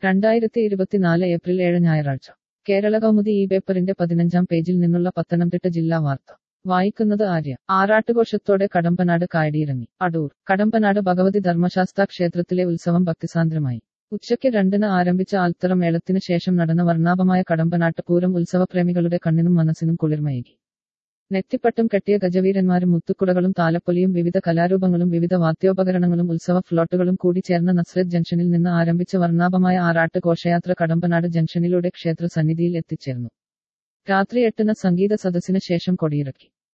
രണ്ടായിരത്തി ഇരുപത്തിനാല് ഏപ്രിൽ ഏഴ് ഞായറാഴ്ച കേരള കൗമുദി ഈ പേപ്പറിന്റെ പതിനഞ്ചാം പേജിൽ നിന്നുള്ള പത്തനംതിട്ട ജില്ലാ വാർത്ത വായിക്കുന്നത് ആര്യ ആറാട്ടുഘോഷത്തോടെ കടമ്പനാട് കായടിയിറങ്ങി അടൂർ കടമ്പനാട് ഭഗവതി ധർമ്മശാസ്ത്ര ക്ഷേത്രത്തിലെ ഉത്സവം ഭക്തിസാന്ദ്രമായി ഉച്ചയ്ക്ക് രണ്ടിന് ആരംഭിച്ച ആൽത്തറ മേളത്തിന് ശേഷം നടന്ന വർണ്ണാഭമായ കടമ്പനാട്ട് പൂരം ഉത്സവപ്രേമികളുടെ കണ്ണിനും മനസ്സിനും കുളിർമയേകി നെറ്റിപ്പട്ടും കെട്ടിയ ഗജവീരന്മാരും മുത്തുക്കുടകളും താലപ്പൊലിയും വിവിധ കലാരൂപങ്ങളും വിവിധ വാദ്യോപകരണങ്ങളും ഉത്സവ ഫ്ലോട്ടുകളും കൂടി ചേർന്ന നസ്രത്ത് ജംഗ്ഷനിൽ നിന്ന് ആരംഭിച്ച വർണ്ണാഭമായ ആറാട്ട് ഘോഷയാത്ര കടമ്പനാട് ജംഗ്ഷനിലൂടെ ക്ഷേത്ര സന്നിധിയിൽ എത്തിച്ചേർന്നു രാത്രി എട്ടിന് സംഗീത സദസ്സിന് ശേഷം കൊടിയിറക്കി